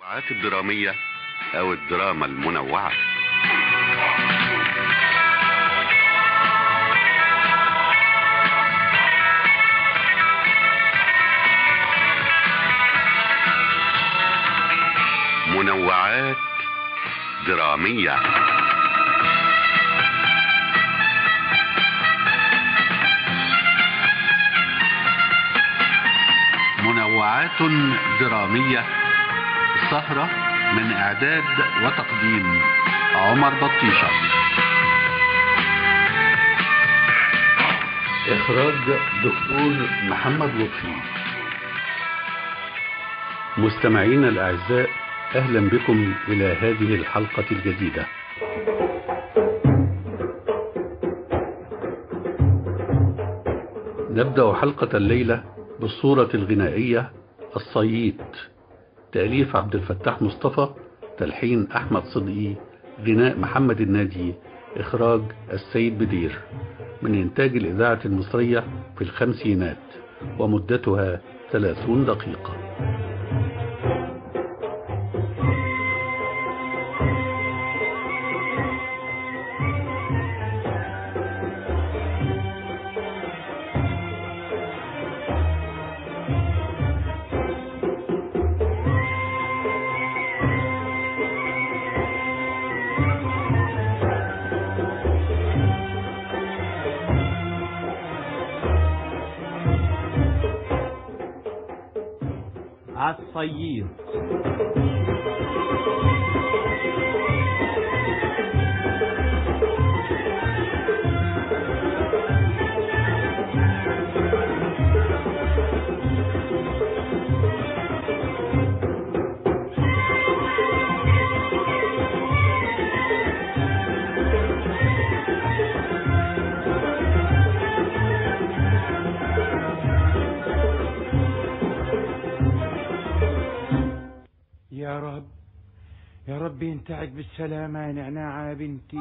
المنوعات الدرامية أو الدراما المنوعة منوعات درامية منوعات درامية سهرة من إعداد وتقديم عمر بطيشة إخراج دكتور محمد لطفي مستمعينا الأعزاء أهلا بكم إلى هذه الحلقة الجديدة نبدأ حلقة الليلة بالصورة الغنائية الصييت تأليف عبد الفتاح مصطفى تلحين أحمد صدقي غناء محمد الناجي إخراج السيد بدير من إنتاج الإذاعة المصرية في الخمسينات ومدتها ثلاثون دقيقة عالصييد يا رب يا رب ينتعك بالسلامة يا نعناع يا بنتي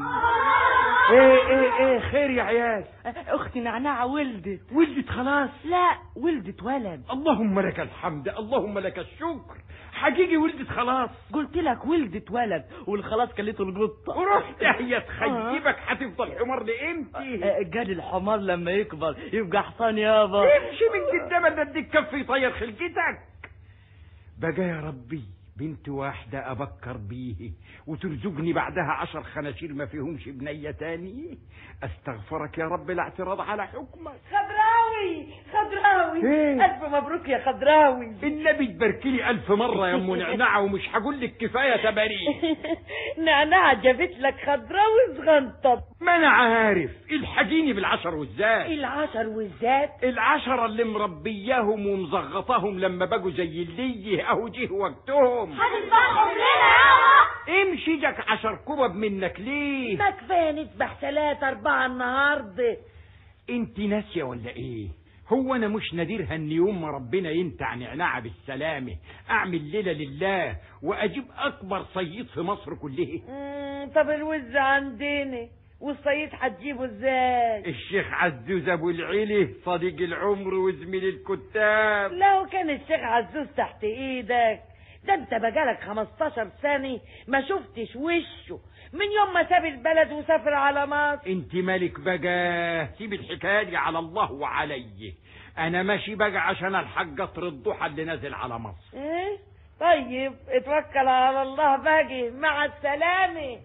ايه ايه ايه خير يا عيال اختي نعناع ولدت ولدت خلاص لا ولدت ولد اللهم لك الحمد اللهم لك الشكر حقيقي ولدت خلاص قلت لك ولدت ولد والخلاص كلته القطه ورحت هي تخيبك هتفضل حمار لامتى آه، قال الحمار لما يكبر يبقى حصان يابا امشي من قدام ده اديك كف يطير خلقتك بقى يا ربي بنت واحدة أبكر بيه وترزقني بعدها عشر خناشير ما فيهمش بنية تاني أستغفرك يا رب لا اعتراض على حكمك خضراوي خضراوي إيه؟ الف مبروك يا خضراوي النبي تباركلي ألف مرة يا أم نعناع ومش هقول لك كفاية تباريك نعناع جابت لك خضراوي صغنطط ما أنا عارف الحقيني بالعشر والزاد العشر والذات العشرة اللي مربياهم ومزغطاهم لما بقوا زي اللي اهو جه وقتهم هتذبحهم لنا يابا امشي جاك عشر كبب منك ليه ما كفايه نذبح ثلاثة أربعة النهاردة انت ناسية ولا ايه هو انا مش نادرها ان يوم ما ربنا ينتع نعناع بالسلامة اعمل ليلة لله واجيب اكبر صيد في مصر كلها مم، طب الوز عندنا والصيد هتجيبه ازاي الشيخ عزوز ابو العلي صديق العمر وزميل الكتاب لو كان الشيخ عزوز تحت ايدك ده انت بقالك 15 سنة ما شفتش وشه من يوم ما ساب البلد وسافر على مصر انت مالك بقى سيب الحكايه دي على الله وعلي انا ماشي بقى عشان الحق قطر الضحى اللي نازل على مصر ايه طيب اتوكل على الله باقي مع السلامة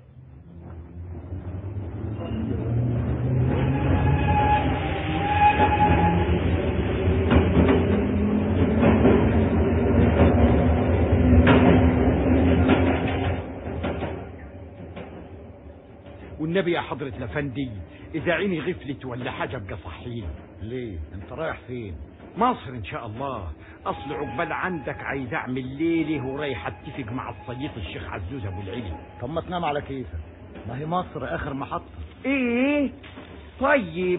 والنبي يا حضرة الافندي اذا عيني غفلت ولا حاجه ابقى صحيني ليه انت رايح فين مصر ان شاء الله اصل عقبال عندك عايز اعمل ليله ورايح اتفق مع الصييط الشيخ عزوز ابو العلي طب ما تنام على كيفك ما هي مصر اخر محطة ايه طيب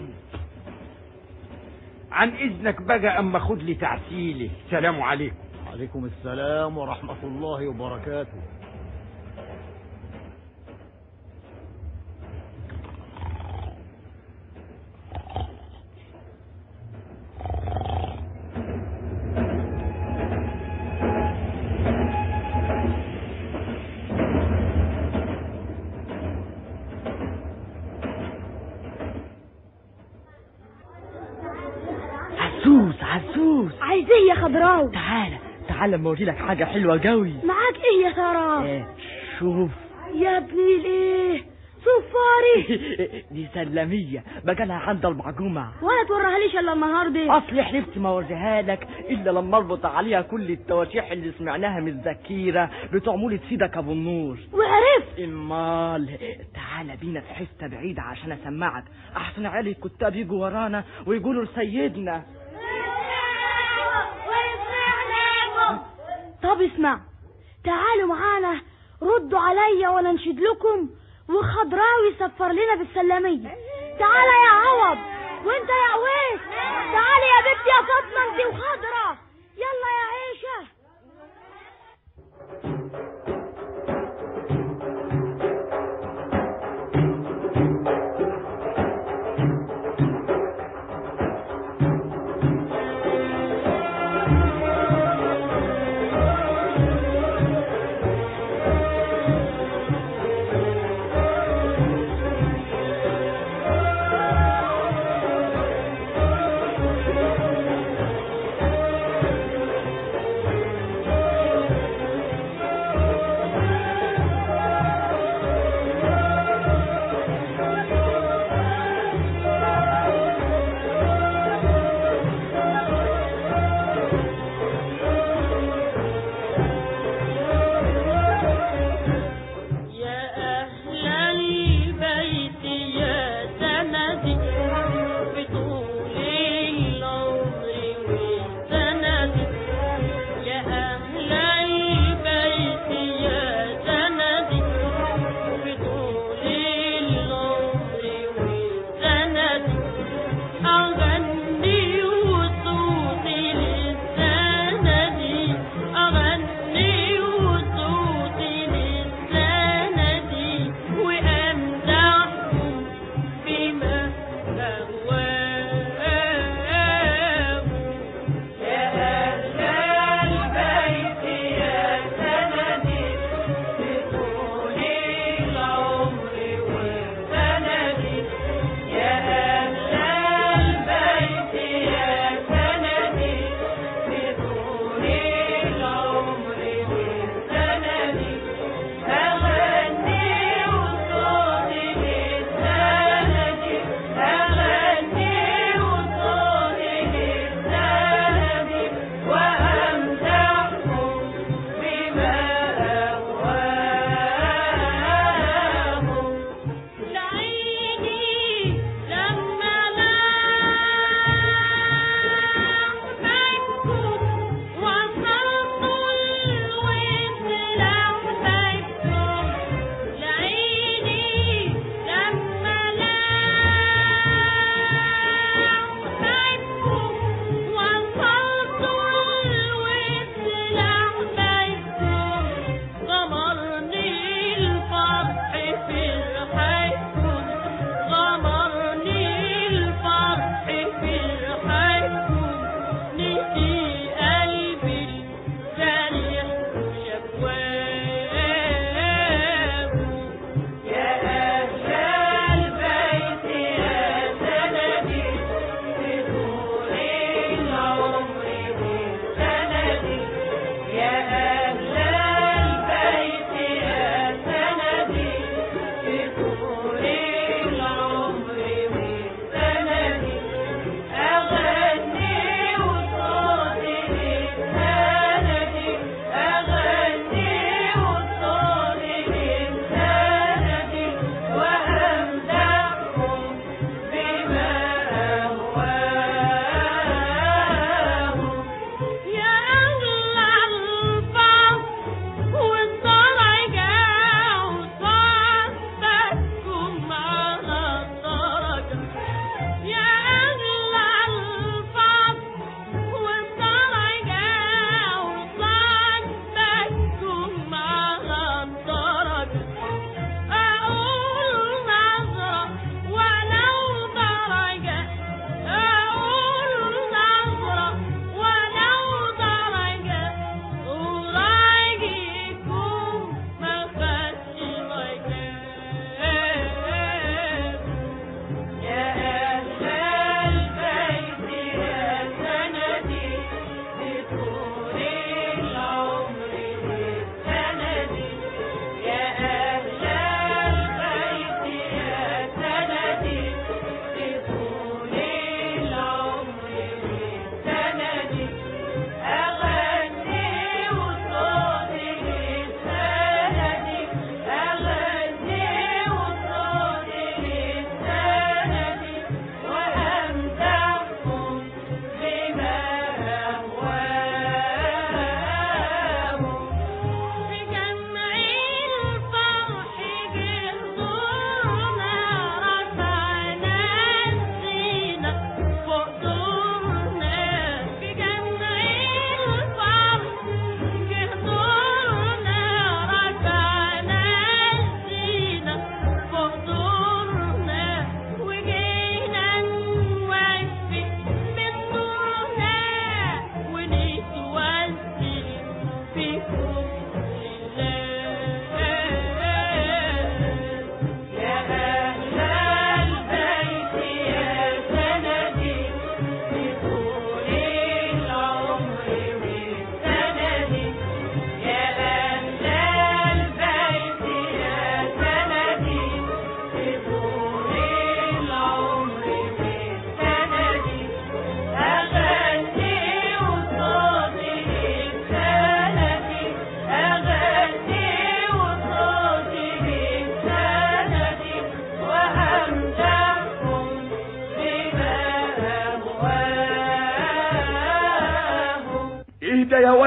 عن اذنك بقى اما خد لي تعسيلي سلام عليكم عليكم السلام ورحمة الله وبركاته عايز ايه يا خضراوي تعالى تعالى اما اوري لك حاجه حلوه قوي معاك ايه يا سراج ايه شوف يا ابني الايه صفاري دي سلميه بقالها عند المعجومه ولا توريها ليش الا النهارده اصلي حلفت ما اوريها لك الا لما اربط عليها كل التواشيح اللي سمعناها من الذكيره بتوع مولد سيدك ابو النور وعرفت امال تعالى بينا في حته بعيده عشان اسمعك احسن عيال الكتاب يجوا ورانا ويقولوا لسيدنا طب اسمع تعالوا معانا ردوا عليا وانا انشد لكم وخضراوي سفر لنا بالسلامية تعالى يا عوض وانت يا عويس تعالي يا بنتي يا فاطمة انت وخضرة يلا يا عيشة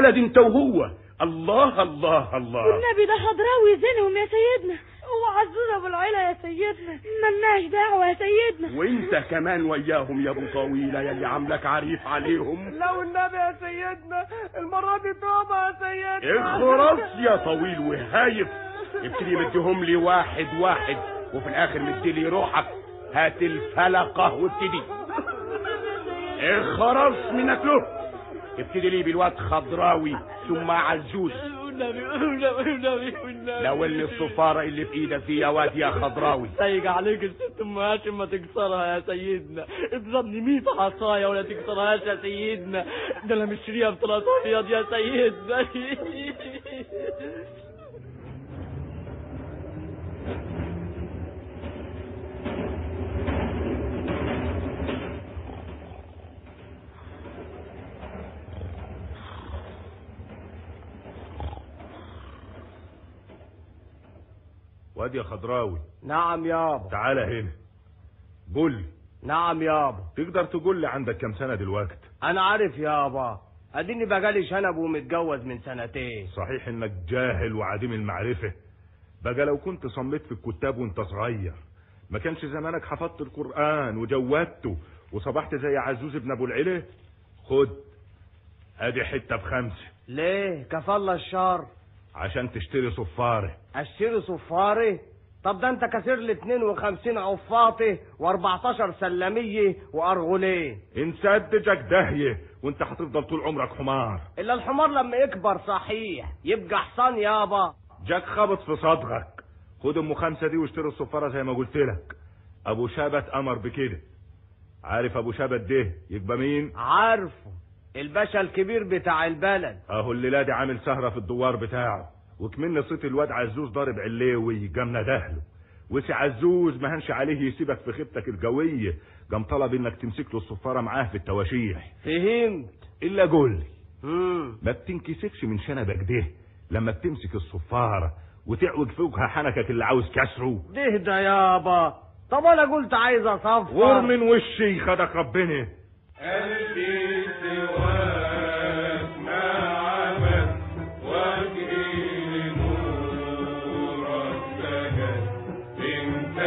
ولد انت وهو الله الله الله والنبي ده خضراوي زينهم يا سيدنا وعزوز ابو العيلة يا سيدنا ملناش دعوة يا سيدنا وانت كمان وياهم يا ابو طويلة يلي عاملك عريف عليهم لو النبي يا سيدنا المرة دي توبة يا سيدنا اخرس يا طويل وهايف ابتدي مديهم لي واحد واحد وفي الاخر مديلي روحك هات الفلقة وابتدي اخرس منك له ابتدي لي بالواد خضراوي ثم عزوز والنبي والنبي والنبي والنبي لو اللي الصفارة اللي في ايدك دي يا واد يا خضراوي سيج عليك الست ام هاشم ما تكسرها يا سيدنا اضربني 100 حصايه ولا تكسرهاش يا سيدنا ده انا مشتريها بثلاث ابيض يا سيدنا واد يا خضراوي نعم يابا تعالى هنا قول لي نعم يابا تقدر تقول لي عندك كام سنه دلوقتي انا عارف يابا اديني بقالي شنب ومتجوز من سنتين صحيح انك جاهل وعديم المعرفه بقى لو كنت صليت في الكتاب وانت صغير ما كانش زمانك حفظت القران وجودته وصبحت زي عزوز ابن ابو العلا خد ادي حته بخمسه ليه كفالة الشر عشان تشتري صفاره اشتري صفاري طب ده انت كسر لي 52 عفاطي و14 سلميه وارغلين انسدجك داهيه وانت هتفضل طول عمرك حمار الا الحمار لما يكبر صحيح يبقى حصان يابا جاك خبط في صدغك خد ام خمسه دي واشتري الصفاره زي ما قلت لك ابو شبت امر بكده عارف ابو شبت ده يبقى مين عارفه الباشا الكبير بتاع البلد اهو الليله دي عامل سهره في الدوار بتاعه وكمن صيت الواد عزوز ضارب عليوي جامنا دهله وسي عزوز ما هنش عليه يسيبك في خيبتك الجويه قام طلب انك تمسك له الصفاره معاه في التواشيح فهمت الا قول لي مم. ما بتنكسكش من شنبك ده لما بتمسك الصفاره وتعوج فوقها حنكك اللي عاوز كسره ده ده يابا طب انا قلت عايز اصفر غور من وشي خدك ربنا قلبي سواك ما عبد وجهي لنورك سجد انت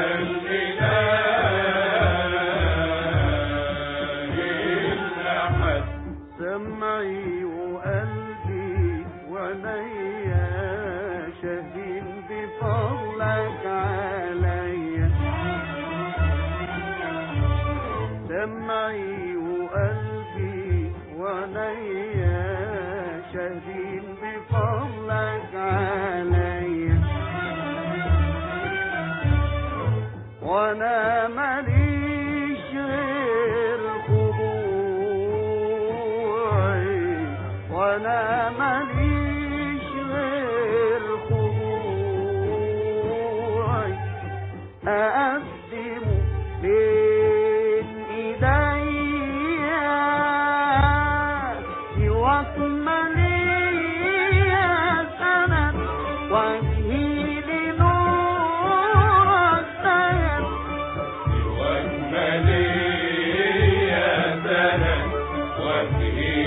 الاله الاحد سمعي وقلبي وعينيا شاهدين بفضلك عليا سمعي وقلبي وعينيا شاهدين بفضلك عليا وانا ماليش غير خضوعي وانا ماليش غير خضوعي اقدم بين ايديا واكملي سند وجهي لنورك سند واكملي يا سند وجهي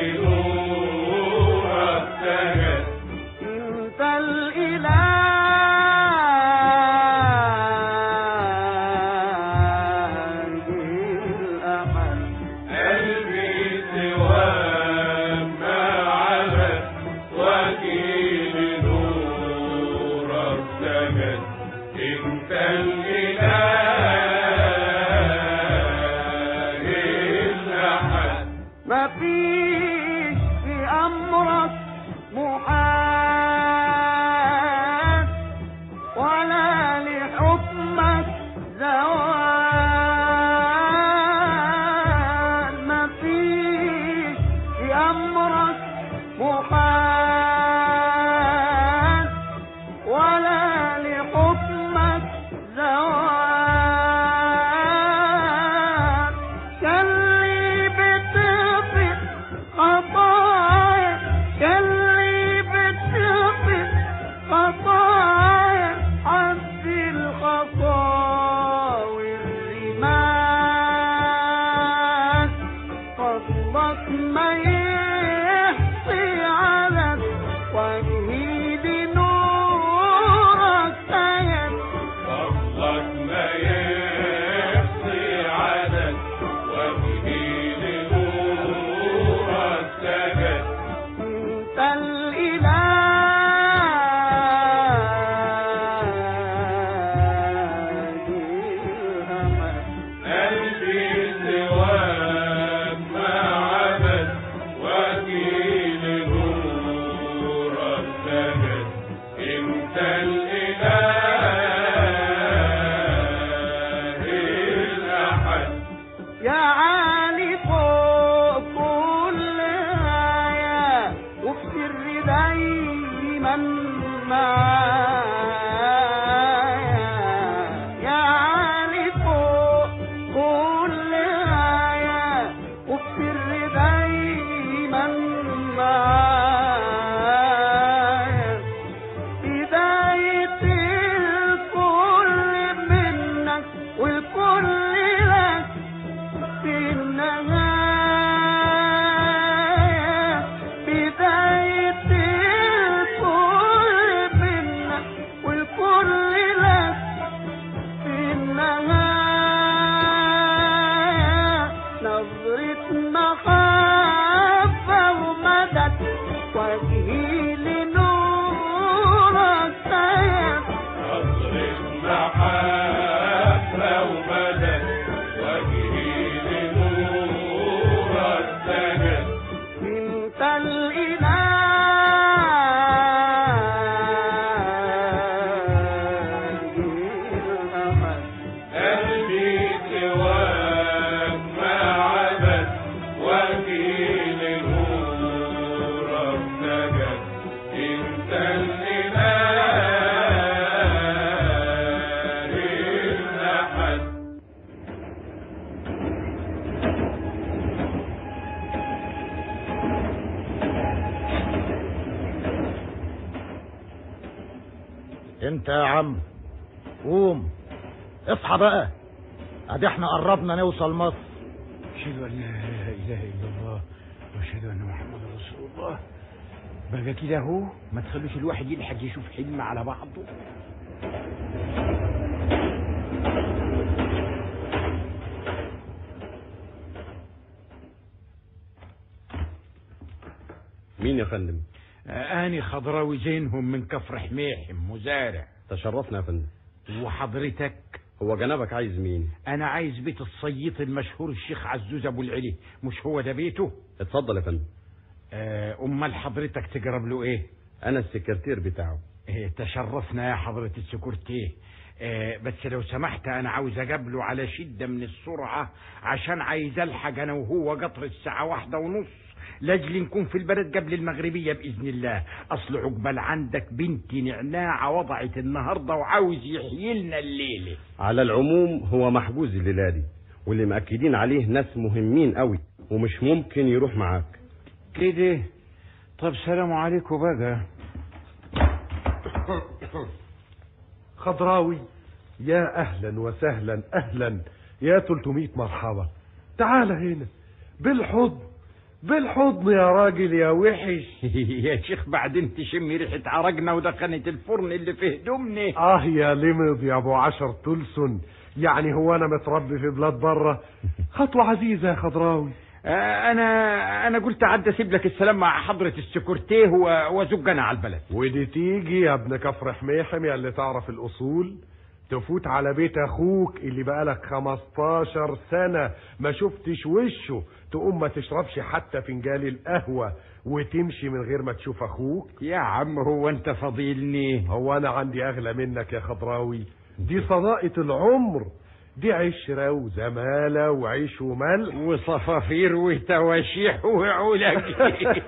لنورك سجد انت الاله الاحد قلبي سواك ما عبد وجهي لنورك سجد انت الاله الاحد ما فيش في امرك محال ولا لحكمك زوال ما فيش في امرك محال ولا لحكمك انت يا عم قوم اصحى بقى ادي احنا قربنا نوصل مصر أشهد أن لا إله إلا الله وأشهد أن محمد رسول الله بقى كده أهو ما تخلوش الواحد يلحق يشوف حلم على بعضه مين يا فندم أني خضراوي زينهم من كفر حميحم مزارع تشرفنا يا فندم وحضرتك هو جنابك عايز مين أنا عايز بيت الصييط المشهور الشيخ عزوز أبو العلي مش هو ده بيته اتفضل يا فندم آه، أمال حضرتك تجرب له إيه انا السكرتير بتاعه إيه، تشرفنا يا حضرة السكرتيه إيه، بس لو سمحت انا عاوز اجابله على شدة من السرعة عشان عايز الحق انا وهو قطر الساعة واحدة ونص لاجل نكون في البلد قبل المغربية بإذن الله أصل عقبال عندك بنتي نعناعة وضعت النهاردة وعاوز يحيي لنا الليلة على العموم هو محجوز الليله دي واللي مأكدين عليه ناس مهمين قوي ومش ممكن يروح معاك كده طب سلام عليكم بقى خضراوي يا اهلا وسهلا اهلا يا 300 مرحبا تعال هنا بالحضن بالحضن يا راجل يا وحش يا شيخ بعدين تشم ريحة عرقنا ودخنت الفرن اللي في هدومنا اه يا لمض يا ابو عشر تلسن يعني هو انا متربي في بلاد بره خطوة عزيزة يا خضراوي آه، انا انا قلت عدى اسيب لك السلام مع حضرة السكرتيه و- وازجنا على البلد ودي تيجي يا ابن كفر حميحم يا اللي تعرف الاصول تفوت على بيت اخوك اللي بقالك 15 سنة ما شفتش وشه تقوم ما تشربش حتى فنجان القهوة وتمشي من غير ما تشوف اخوك يا عم هو انت فضيلني هو انا عندي اغلى منك يا خضراوي دي صداقة العمر دي عشرة وزمالة وعيش وملح وصفافير وتواشيح وعلاج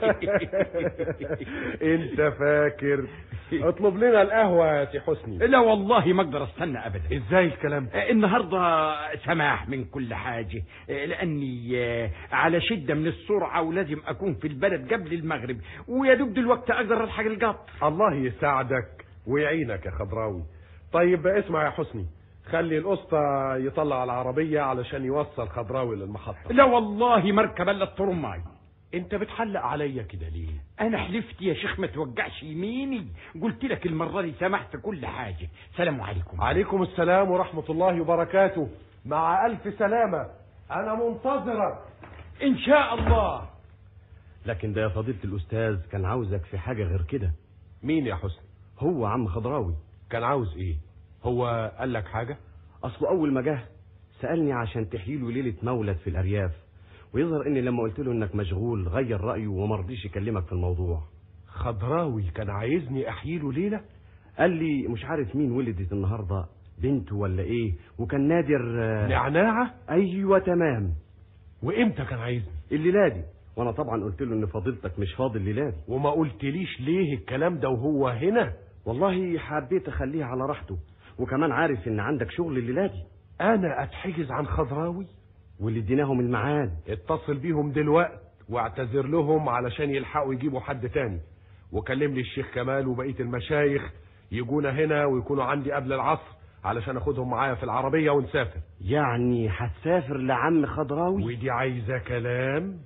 انت فاكر اطلب لنا القهوة يا سي حسني لا والله ما اقدر استنى ابدا ازاي الكلام ده آه، النهارده سماح من كل حاجه آه، لاني آه، على شده من السرعه ولازم اكون في البلد قبل المغرب ويا دوب دلوقتي اقدر الحق القطر الله يساعدك ويعينك يا خضراوي طيب اسمع يا حسني خلي القسطى يطلع العربية علشان يوصل خضراوي للمحطة لا والله مركب الا الطرماي انت بتحلق عليا كده ليه انا حلفت يا شيخ ما توجعش يميني قلت لك المره دي سمحت كل حاجه سلام عليكم عليكم السلام ورحمة الله وبركاته مع ألف سلامة أنا منتظرك ان شاء الله لكن ده يا فضيلة الأستاذ كان عاوزك في حاجة غير كده مين يا حسني هو عم خضراوي كان عاوز ايه هو قال لك حاجة أصله أول ما جه سألني عشان تحييله ليلة مولد في الأرياف ويظهر إني لما قلت له إنك مشغول غير رأيه وما رضيش يكلمك في الموضوع خضراوي كان عايزني أحييله ليلة قال لي مش عارف مين ولدت النهاردة بنته ولا إيه وكان نادر آه، نعناعة أيوة تمام وإمتى كان عايزني الليلة دي وأنا طبعا قلت له إن فضيلتك مش فاضي الليلة دي وما قلتليش ليه الكلام ده وهو هنا والله حبيت أخليه على راحته وكمان عارف إن عندك شغل الليلة دي أنا أتحجز عن خضراوي واللي اديناهم الميعاد اتصل بيهم دلوقت واعتذر لهم علشان يلحقوا يجيبوا حد تاني وكلم لي الشيخ كمال وبقية المشايخ يجونا هنا ويكونوا عندي قبل العصر علشان اخدهم معايا في العربية ونسافر يعني هتسافر لعم خضراوي ودي عايزة كلام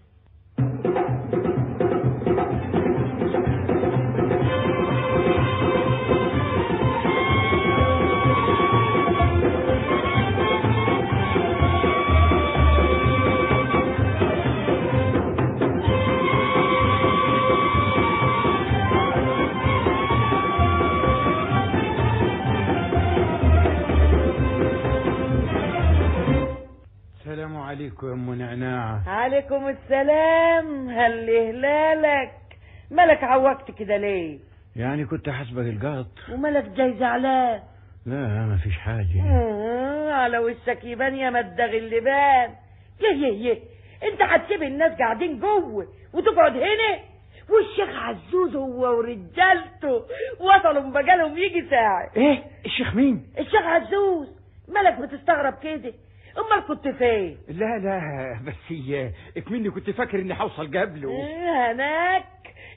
السلام عليكم يا ام نعناع عليكم السلام هل هلالك مالك عوجت كده ليه يعني كنت حسبك القط ومالك جاي زعلان لا ما فيش حاجه آه، على وشك يبان يا مدغ اللبان يه يه يه انت هتسيب الناس قاعدين جوه وتقعد هنا والشيخ عزوز هو ورجالته وصلوا بقالهم يجي ساعة ايه الشيخ مين الشيخ عزوز مالك بتستغرب كده امال كنت فين لا لا بس هي اكمني كنت فاكر اني هوصل قبله إيه هناك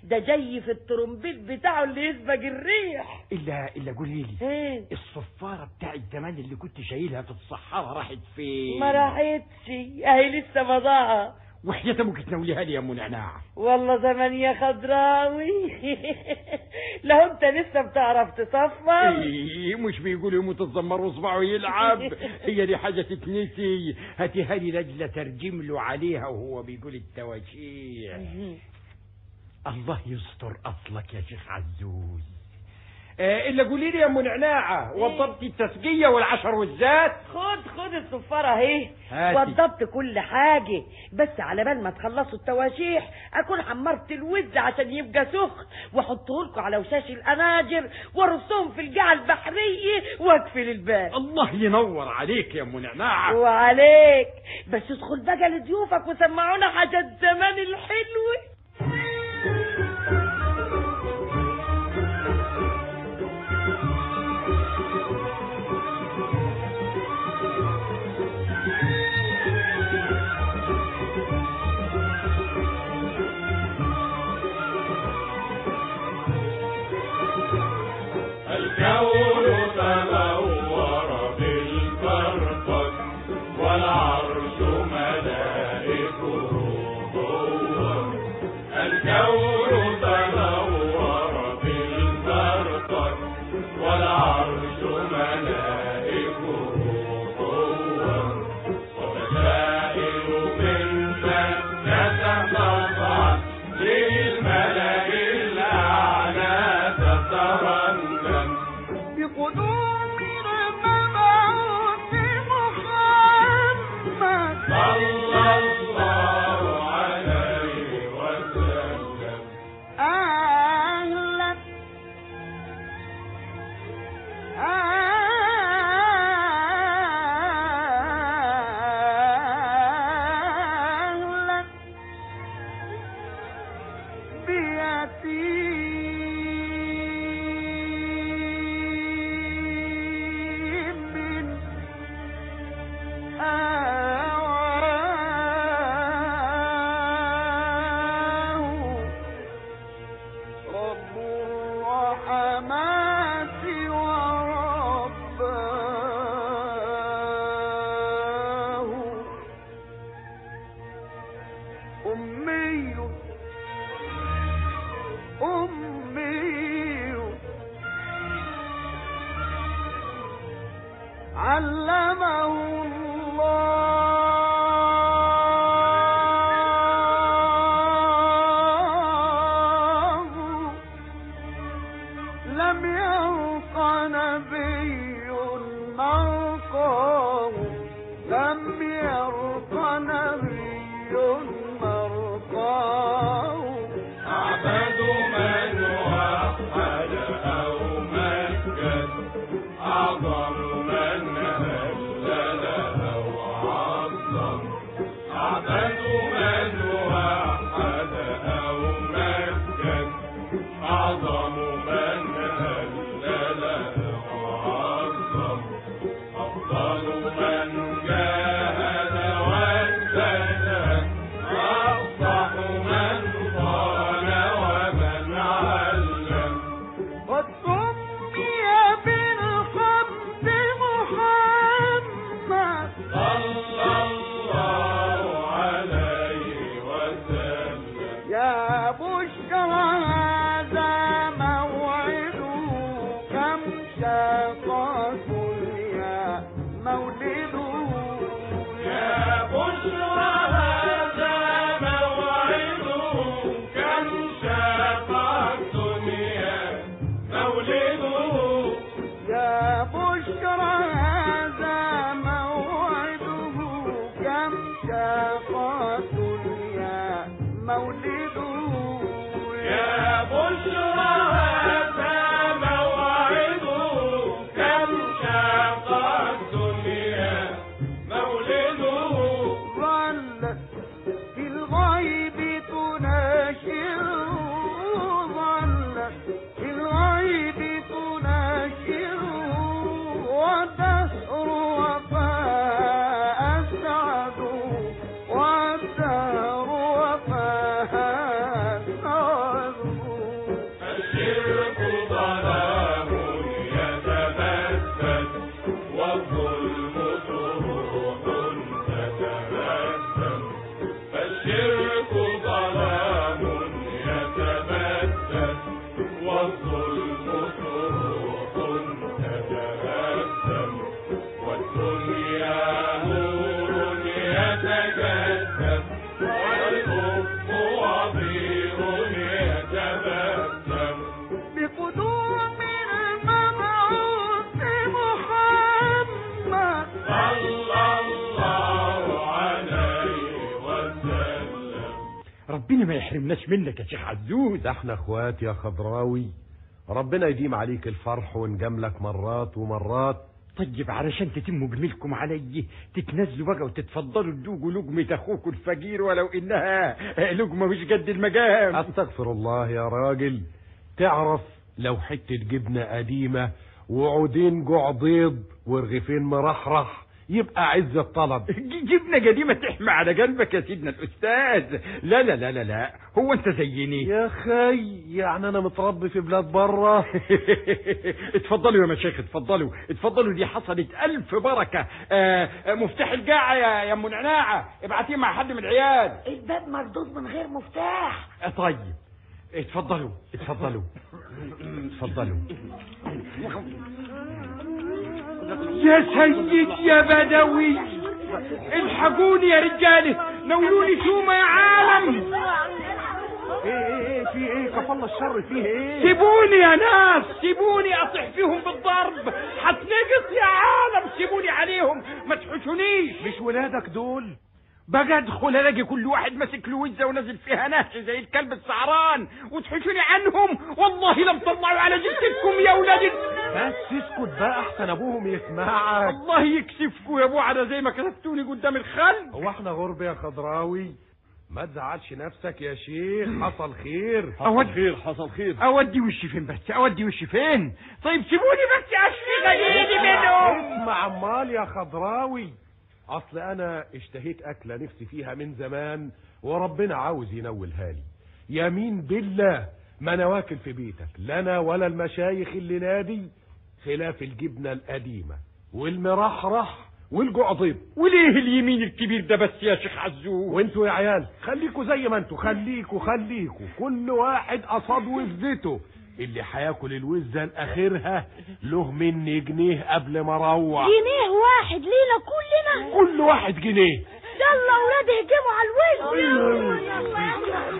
ده جاي في الترومبيت بتاعه اللي يسبق الريح الا الا قولي لي ايه الصفاره بتاعت زمان اللي كنت شايلها في الصحراء راحت فين ما راحتش اهي لسه مضاعة وحياة ابوك تناوليها لي يا ام نعناع والله زمان يا خضراوي لو انت لسه بتعرف تصفر إيه مش بيقولوا يموت الزمر وصباعه يلعب هي دي حاجة تتنسي هاتيها لي لجلة ترجم له عليها وهو بيقول التواشيح الله يستر اصلك يا شيخ عزوز آه الا قولي لي يا ام نعناعه وضبطي التسقيه والعشر والزات خد خد الصفارة اهي هاتي. وضبط كل حاجة بس على بال ما تخلصوا التواشيح اكون حمرت الوز عشان يبقى سخن واحطه لكم على وشاش الاناجر وارصهم في الجعة البحرية واقفل الباب الله ينور عليك يا ام نعناعه وعليك بس ادخل بقى لضيوفك وسمعونا حاجات زمان الحلوة الكون تنور بالفرقد والعرش ملائكه هو الكون تنور بالفرقد والعرش ملائكه هو وبشائر من مكة تطعن للملأ الأعلى تترنم بقدوم المبعوث محمد صلى الله عليه وسلم أهلا أهلا بيتيم آواه رب الرحمات ورباه أمي أمي علمه الله لم يرق نبي مرقاه لم يرق نبي مرقاه أعبد من وحد أو مكد أعظم من هلل أو عظم أعبد من وحد أو مكد أعظم من هلل أو عظم أفضل من جاهد واجتهد أفصح من قال ومن علم قد سمي بالخمس محمد صلى الله عليه وسلم يا بشرى هذا موعد كم شاقة يا مولد يا بشرى هذا موعد كم شاق الدنيا مولده يا بشرى هذا موعده كم شاقة يا مولده يا بشرى هذا موعده كم شاق الدنيا مولده ظلت في الغيب تناشر ظلت في الغيب تناشر ودار ربنا ما يحرمناش منك يا شيخ عزوز ده احنا اخوات يا خضراوي ربنا يديم عليك الفرح ونجاملك مرات ومرات طيب علشان تتموا جميلكم علي تتنازلوا بقى وتتفضلوا تدوقوا لقمة اخوكم الفقير ولو انها لقمة مش قد المقام استغفر الله يا راجل تعرف لو حتة جبنة قديمة وعودين جوع بيض ورغيفين مرحرح يبقى عز الطلب جبنة قديمة تحمى على قلبك يا سيدنا الأستاذ لا لا لا لا لا هو أنت زيني يا خي يعني أنا متربي في بلاد بره اتفضلوا يا مشايخ اتفضلوا اتفضلوا دي حصلت ألف بركة آه آه، مفتاح القاعة يا يا أم نعناعة ابعتيه مع حد من العيال الباب مردود من غير مفتاح آه، طيب اتفضلوا اتفضلوا اتفضلوا يا سيد يا بدوي الحقوني يا رجاله نولوني شومة يا عالم ايه ايه ايه في ايه كفالة الشر فيه ايه سيبوني يا ناس سيبوني اطيح فيهم بالضرب هتنقص يا عالم سيبوني عليهم ما تحشونيش مش ولادك دول بقى ادخل الاقي كل واحد ماسك له وزه ونازل فيها نهش زي الكلب السعران وتحشوني عنهم والله لم تطلعوا على جثتكم يا ولاد بس اسكت بقى احسن ابوهم يسمعك الله يكسفكم يا ابو عدا زي ما كسفتوني قدام الخلق هو احنا غرب يا خضراوي ما تزعلش نفسك يا شيخ حصل خير أود خير حصل خير اودي وشي فين بس اودي وشي فين طيب سيبوني بس اشفي غليلي منهم اسمع عمال يا خضراوي اصل انا اشتهيت اكله نفسي فيها من زمان وربنا عاوز ينولها لي يمين بالله ما انا واكل في بيتك لا انا ولا المشايخ اللي نادي خلاف الجبنه القديمه والمرحرح والجعضيب وليه اليمين الكبير ده بس يا شيخ عزوز وانتوا يا عيال خليكوا زي ما انتوا خليكوا خليكوا كل واحد قصاد وزته اللي هياكل الوزه الاخرها له مني جنيه قبل ما اروح جنيه واحد لينا كلنا كل واحد جنيه يلا ولاد اهجموا على الوز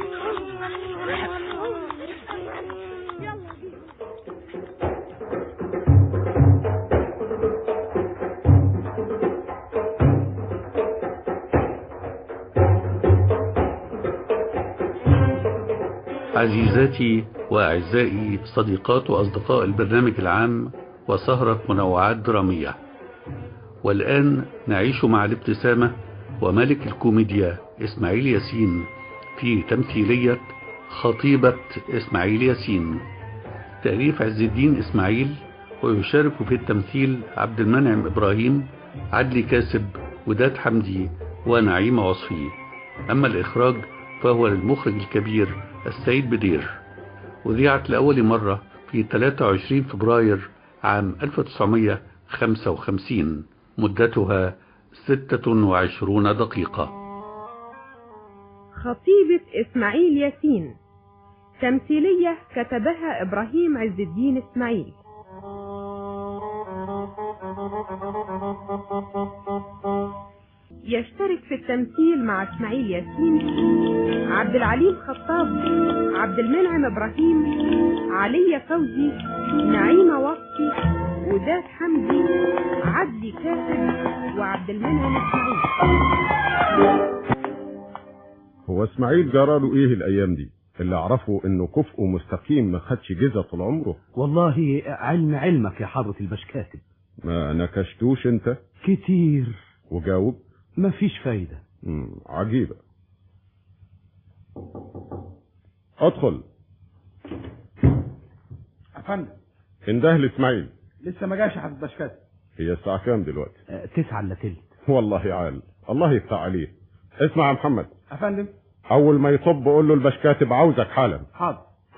عزيزاتي وأعزائي صديقات وأصدقاء البرنامج العام وسهرة منوعات درامية والآن نعيش مع الابتسامة وملك الكوميديا إسماعيل ياسين في تمثيلية خطيبة إسماعيل ياسين تأليف عز الدين إسماعيل ويشارك في التمثيل عبد المنعم إبراهيم عدلي كاسب وداد حمدي ونعيم وصفي أما الإخراج فهو للمخرج الكبير السيد بدير وذيعت لأول مرة في 23 فبراير عام 1955 مدتها 26 دقيقة خطيبة إسماعيل ياسين تمثيلية كتبها إبراهيم عز الدين إسماعيل يشترك في التمثيل مع إسماعيل ياسين عبد العليم خطاب عبد المنعم إبراهيم علي فوزي نعيمة وصفي وداد حمدي عدلي كاسب وعبد المنعم إسماعيل هو اسماعيل جراله ايه الايام دي اللي اعرفه انه كفء ومستقيم ما خدش جزا طول عمره والله علم علمك يا حضرة البشكاتب ما نكشتوش انت كتير وجاوب مفيش فايدة مم. عجيبة ادخل افندم انده لاسماعيل لسه ما جاش حضرتك بشكاتب هي الساعة كام دلوقتي آه، تسعة الا تلت والله عال الله يفتح عليه اسمع يا محمد افندم اول ما يطب قول له البشكاتب عاوزك حالا حاضر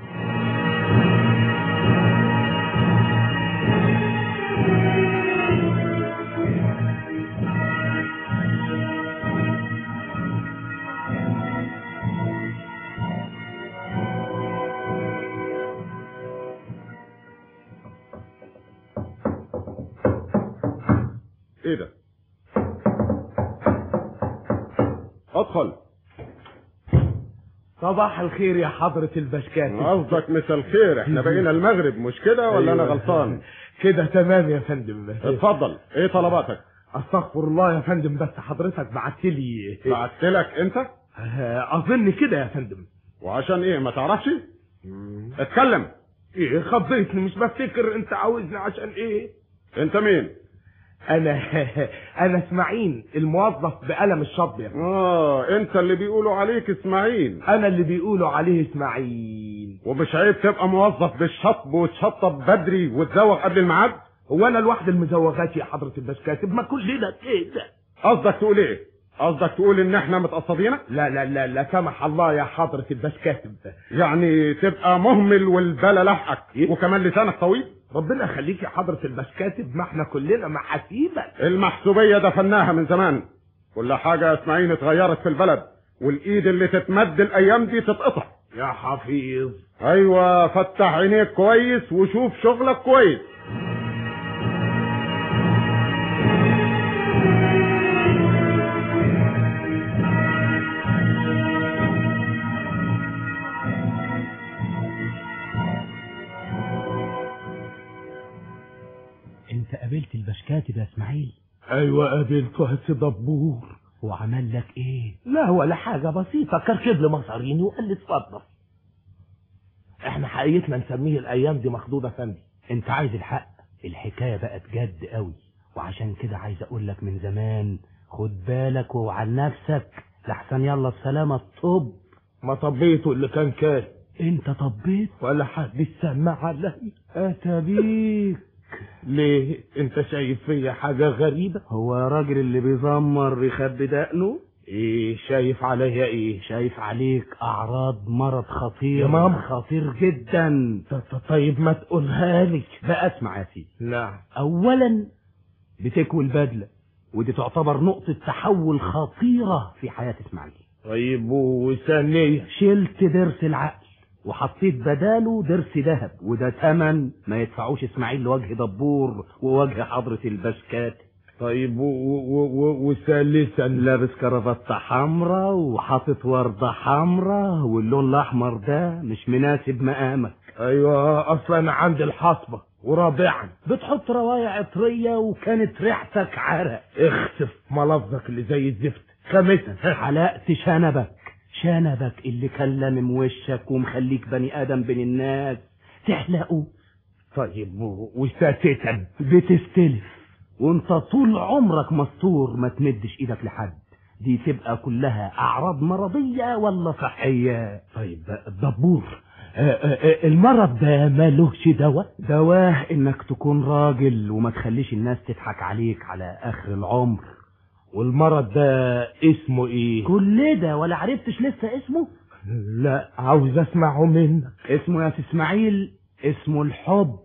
ايه ده ادخل صباح الخير يا حضرة البشكاتب قصدك مساء الخير احنا بقينا المغرب مش كده ولا انا أيوة. غلطان كده تمام يا فندم اتفضل ايه طلباتك استغفر الله يا فندم بس حضرتك بعت لي بعت لك انت اظن كده يا فندم وعشان ايه ما تعرفش اتكلم ايه خضيتني مش بفتكر انت عاوزني عشان ايه انت مين انا انا اسماعيل الموظف بقلم الشطب يا فندم. اه انت اللي بيقولوا عليك اسماعيل انا اللي بيقولوا عليه اسماعيل ومش عيب تبقى موظف بالشطب وتشطب بدري وتزوغ قبل الميعاد هو انا لوحدي المزوغات يا حضرة البشكاتب ما كلنا كده قصدك تقول ايه قصدك تقول ان احنا متقصدينك لا لا لا لا سمح الله يا حضرة البشكاتب يعني تبقى مهمل والبلا لحقك وكمان لسانك طويل ربنا يخليك يا حضرة البشكاتب ما احنا كلنا محاسيبك المحسوبية دفناها من زمان كل حاجة يا اسماعيل اتغيرت في البلد والايد اللي تتمد الايام دي تتقطع يا حفيظ ايوه فتح عينيك كويس وشوف شغلك كويس انت قابلت البشكاتب يا اسماعيل ايوه قابلته هسي دبور وعمل لك ايه لا ولا حاجة بسيطة كركب لي مصاريني وقال لي اتفضل احنا حقيقتنا نسميه الايام دي مخضوضة فندي انت عايز الحق الحكاية بقت جد قوي وعشان كده عايز اقول لك من زمان خد بالك وعن نفسك لحسن يلا السلامة الطب ما طبيته اللي كان كان انت طبيت ولا حد سمع علي اتى بيك ليه انت شايف فيا حاجة غريبة هو يا راجل اللي بيزمر يخبي دقنه ايه شايف عليا ايه شايف عليك اعراض مرض خطير يا ماما. خطير جدا ط- ط- طيب ما تقولها لي بقى اسمع يا سيدي نعم اولا بتكوي البدلة ودي تعتبر نقطة تحول خطيرة في حياة اسماعيل طيب وثانية شلت ضرس العقل وحطيت بداله ضرس ذهب وده تمن ما يدفعوش اسماعيل لوجه دبور ووجه حضرة البشكات طيب و- و- و- وثالثا لابس كرافتة حمرا وحاطط وردة حمرا واللون الأحمر ده مش مناسب مقامك ايوه اصلا عندي الحصبة ورابعا بتحط رواية عطرية وكانت ريحتك عرق اخسف ملفظك اللي زي الزفت خامسا حلقت شنبك شنبك اللي كان لامم وشك ومخليك بني آدم بين الناس تحلقه طيب و- وسادسا بتستلف وانت طول عمرك مستور ما تمدش ايدك لحد دي تبقى كلها اعراض مرضية ولا صحية طيب الدبور آه، آه، آه، المرض ده مالوش دواء دواه انك تكون راجل وما تخليش الناس تضحك عليك على اخر العمر والمرض ده اسمه ايه كل ده ولا عرفتش لسه اسمه لا عاوز اسمعه منك اسمه يا سي اسماعيل اسمه الحب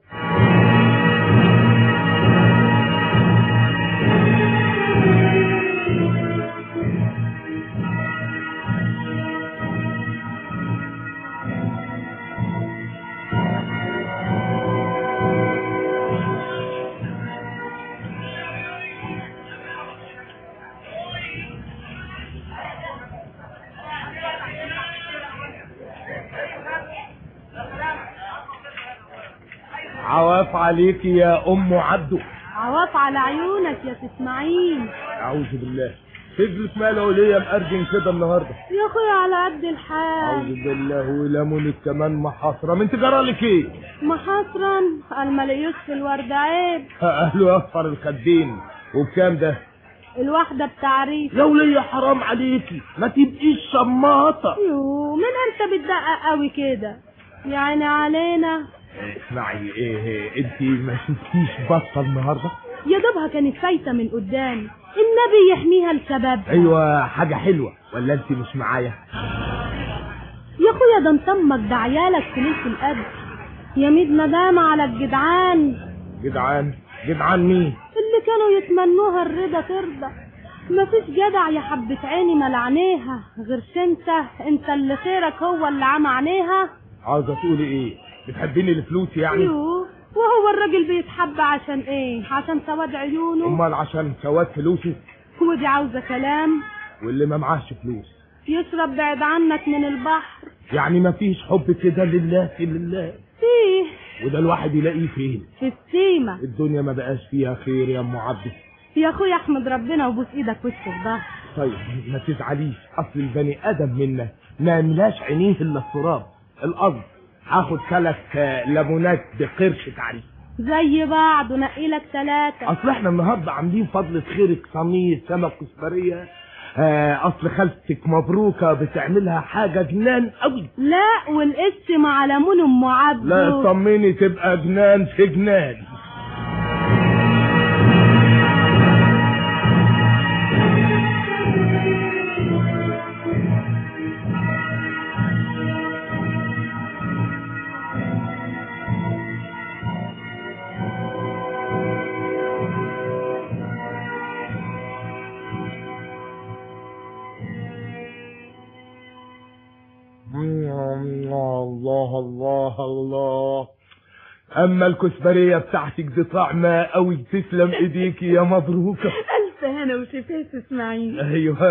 عواف عليك يا ام عبده عواف على عيونك يا سي اسماعيل اعوذ بالله فضلت ماله ليا مأرجن كده النهارده يا اخويا على قد اعوذ الحال بالله ولمونك كمان محاصره ما انت جرالك ايه محاصرا المليوس في الورد عيب اهله يصفر الخدين وبكام ده الواحدة بتعريف يا ولية حرام عليكي ما تبقيش شماطه يو من انت بتدقق قوي كده يعني علينا اسمعي ايه انت ما شفتيش بطه النهارده يا دوبها كانت فايتة من قدامي النبي يحميها لسبب ايوه حاجه حلوه ولا انت مش معايا يا اخويا ده انت امك ده عيالك في ليلة القدر يا ميد ندامة على الجدعان جدعان جدعان مين اللي كانوا يتمنوها الرضا ترضى مفيش جدع يا حبة عيني ملعنيها غير انت انت اللي خيرك هو اللي عمى عينيها عاوزه تقولي ايه بتحبيني لفلوسي يعني يو وهو الراجل بيتحب عشان ايه عشان سواد عيونه امال عشان سواد فلوسي ودي عاوزة كلام واللي ما معاش فلوس يشرب بعد عنك من البحر يعني ما فيش حب كده لله في لله فيه وده الواحد يلاقيه فين في السيمة الدنيا ما بقاش فيها خير يا ام عبده يا اخويا احمد ربنا وبوس ايدك وش في ظهر طيب ما تزعليش اصل البني ادم منا ما يملاش عينيه الا التراب القصد هاخد ثلاث ليمونات بقرش تعريف زي بعض ونقي لك ثلاثة اصل احنا النهارده عاملين فضلة خيرك صينية سمك كزبرية آه اصل خالتك مبروكة بتعملها حاجة جنان قوي لا والاسم على ليمون ام عبده لا طمني تبقى جنان في جنان الله الله الله اما الكسبريه بتاعتك دي طعمه قوي تسلم ايديكي يا مبروكه ألف هنا وشفاف اسماعيل ايوه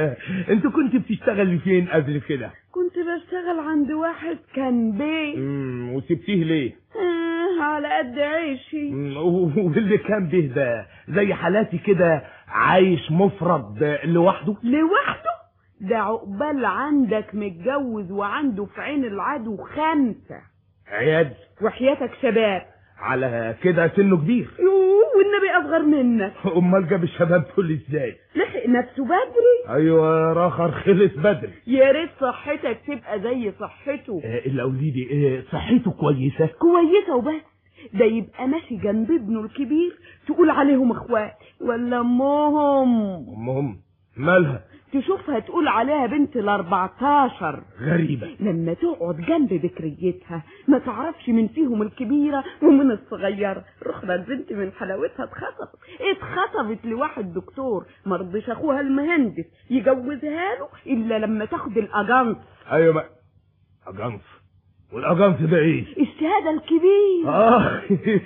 انت كنت بتشتغلي فين قبل كده كنت بشتغل عند واحد كان بيه امم وسبتيه ليه آه على قد عيشي مم، واللي كان به ده زي حالاتي كده عايش مفرد لوحده لوحده ده عقبال عندك متجوز وعنده في عين العدو خمسة عياد وحياتك شباب على كده سنه كبير يوه والنبي أصغر منك امال جاب الشباب دول ازاي لحق نفسه بدري ايوه راخر خلص بدري يا ريت صحتك تبقى زي صحته آه، اللي قولي لي آه، صحته كويسه كويسة وبس ده يبقى ماشي جنب ابنه الكبير تقول عليهم اخوات ولا امهم امهم مالها تشوفها تقول عليها بنت الاربعتاشر غريبه لما تقعد جنب بكريتها ما تعرفش من فيهم الكبيرة ومن الصغيرة رخرة البنت من حلاوتها اتخطفت اتخطفت لواحد دكتور مرضيش اخوها المهندس يجوزها له الا لما تاخد الاجانس ايوه ما اجانس والاجانس ده ايه الشهادة الكبيرة اه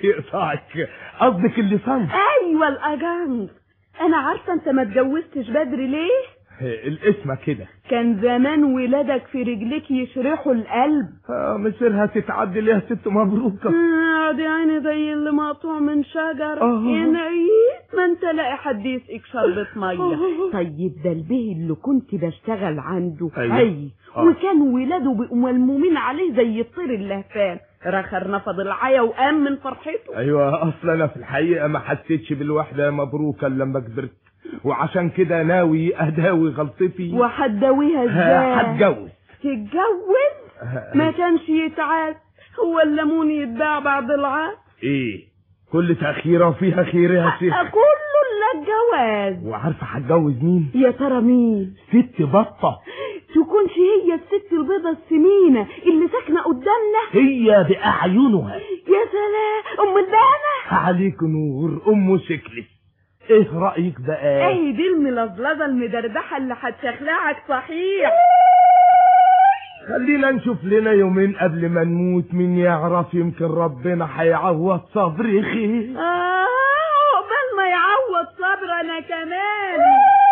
يقطعك قصدك اللسان ايوه الاجانس انا عارفة انت ما اتجوزتش بدري ليه الاسم كده كان زمان ولادك في رجليك يشرحوا القلب آه مصيرها تتعدل يا ست مبروكه آه دي عيني زي اللي مقطوع من شجر آه. يا نعيم ما انت لاقي حد يسقيك شربة مية آه. طيب ده البيه اللي كنت بشتغل عنده أيوة. أي آه. وكان ولاده بقوا ملمومين عليه زي الطير اللهفان رخر نفض العيا وقام من فرحته ايوه اصل انا في الحقيقه ما حسيتش بالوحده يا مبروكه إلا لما كبرت وعشان كده ناوي اداوي غلطتي وهتداويها ازاي هتجوز تتجوز ما كانش يتعاد هو الليمون يتباع بعد العاد ايه كل تاخيره فيها خير يا شيخ كله الا الجواز وعارفه هتجوز مين يا ترى مين ست بطه تكونش هي الست البيضة السمينة اللي ساكنة قدامنا هي باعينها يا سلام ام البانة عليك نور ام شكلك ايه رايك بقى اهي دي الملظلظة المدردحة اللي هتشخلعك صحيح خلينا نشوف لنا يومين قبل ما نموت مين يعرف يمكن ربنا هيعوض صبري خير اه عقبال ما يعوض صبر انا كمان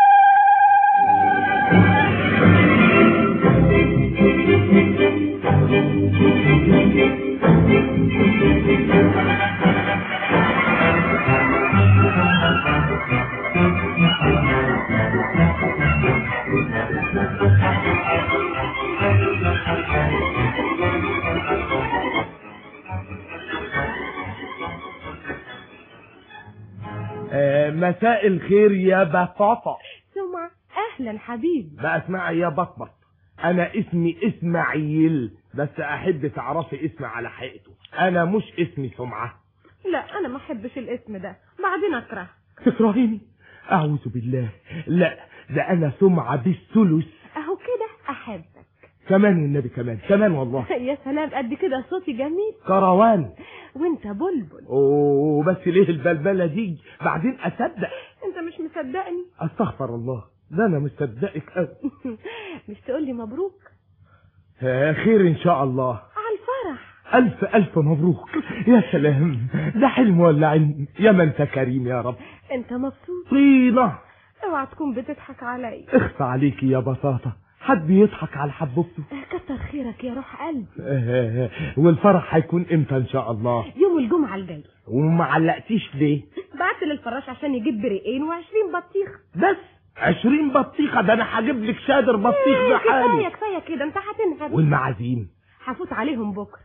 آه مساء الخير يا بطاطا سمع اهلا حبيبي بقى اسمعي يا بطبط انا اسمي اسماعيل بس احب تعرفي اسمي على حقيقته انا مش اسمي سمعه لا انا ما احبش الاسم ده بعدين اكره تكرهيني اعوذ بالله لا ده انا سمعه بالثلث اهو كده احبك كمان والنبي كمان كمان والله يا سلام قد كده صوتي جميل كروان وانت بلبل اوه بس ليه البلبله دي بعدين اصدق انت مش مصدقني استغفر الله ده انا مصدقك قوي مش تقول لي مبروك آه، خير ان شاء الله على الفرح الف الف مبروك يا سلام ده حلم ولا علم يا من انت كريم يا رب انت مبسوط طينه اوعى تكون بتضحك علي اخفى عليكي يا بساطه حد يضحك على حبوبته كتر خيرك يا روح قلبي آه، والفرح هيكون امتى ان شاء الله يوم الجمعة الجاي وما علقتيش ليه بعت للفراش عشان يجيب بريقين وعشرين بطيخ بس عشرين بطيخة ده انا هجيب لك شادر بطيخ كفايه بحالي كفايه كده انت هتنهب والمعازيم هفوت عليهم بكره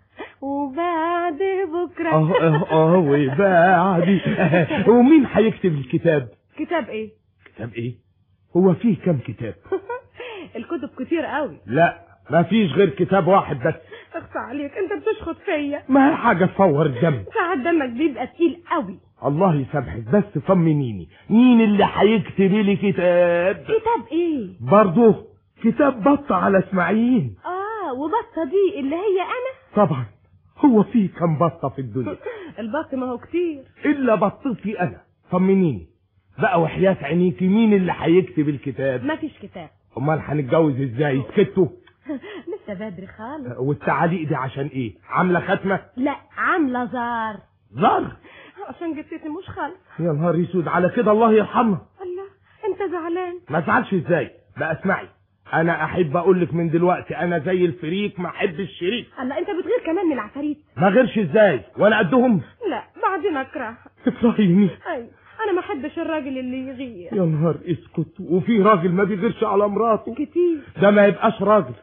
وبعد بكره اه اه اه وبعدي ومين هيكتب الكتاب كتاب ايه كتاب ايه هو فيه كم كتاب الكتب كتير قوي لا ما فيش غير كتاب واحد بس اخصى عليك انت بتشخط فيا ما هي حاجة تفور الدم ساعات دمك بيبقى تقيل قوي الله يسامحك بس طمنيني مين اللي هيكتب لي كتاب كتاب ايه برضه كتاب بط على اسماعيل اه وبطه دي اللي هي انا طبعا هو فيه كم بطة في الدنيا البط ما هو كتير الا بطتي انا طمنيني بقى وحياة عينيكي مين اللي هيكتب الكتاب ما فيش كتاب امال هنتجوز ازاي سكتوا لسه بدري خالص والتعاليق دي عشان ايه عامله ختمه لا عامله زار زار عشان جبتني مش خالص يا نهار اسود على كده الله يرحمها الله انت زعلان ما تزعلش ازاي بقى اسمعي انا احب اقول لك من دلوقتي انا زي الفريق ما احب الشريك الله انت بتغير كمان من العفاريت ما غيرش ازاي وانا قدهم لا بعدين اكره تكرهيني ايوه انا ما احبش الراجل اللي يغير يا نهار اسكت وفي راجل ما بيغيرش على مراته كتير ده ما يبقاش راجل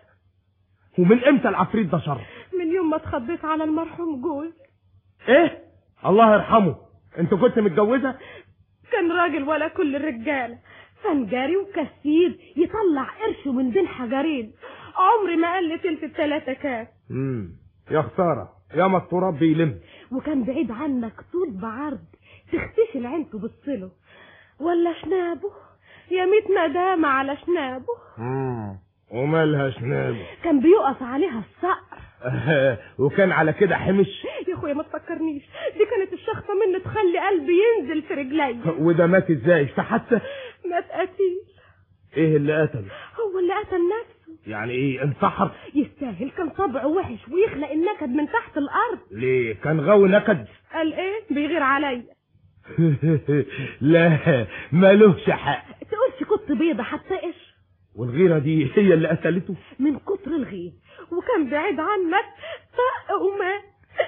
ومن امتى العفريت ده شر من يوم ما اتخبيت على المرحوم جوز ايه الله يرحمه انت كنت متجوزه كان راجل ولا كل الرجاله فنجاري وكسير يطلع قرشه من بين حجرين عمري ما قال لي تلت التلاتة كاس امم يا خساره يا ما التراب بيلم وكان بعيد عنك طول بعرض تختشي العين تبصله ولا شنابه يا ميت ندامة على شنابه امم ومالها شنابه كان بيقف عليها الصقر وكان على كده حمش يا اخويا ما تفكرنيش دي كانت الشخصة مني تخلي قلبي ينزل في رجلي وده مات ازاي في حادثه مات قتيل ايه اللي قتله هو اللي قتل نفسه يعني ايه انتحر يستاهل كان طبعه وحش ويخلق النكد من تحت الارض ليه كان غاوي نكد قال ايه بيغير عليا لا مالوش حق تقولش كنت بيضة هتقش والغيره دي هي اللي قتلته من كتر الغير وكان بعيد عنك طق ومات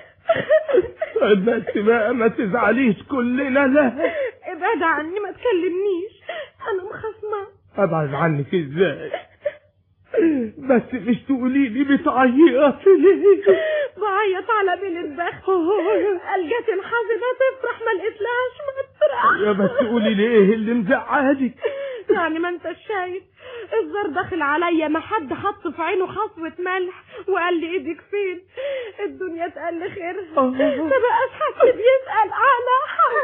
بس بقى ما تزعليش كلنا لا ابعد عني ما تكلمنيش انا مخصمة ابعد عنك ازاي بس مش تقولي لي بتعيطي ليه بعيط على بين البخت قال جت الحزنة تفرح ما لقيتلهاش مطرح يا بس قولي لي ايه اللي مزعلك يعني ما انت شايف الزر داخل عليا ما حد حط في عينه خصوة ملح وقال لي ايدك فين الدنيا تقل خيرها ما بقاش حد بيسأل على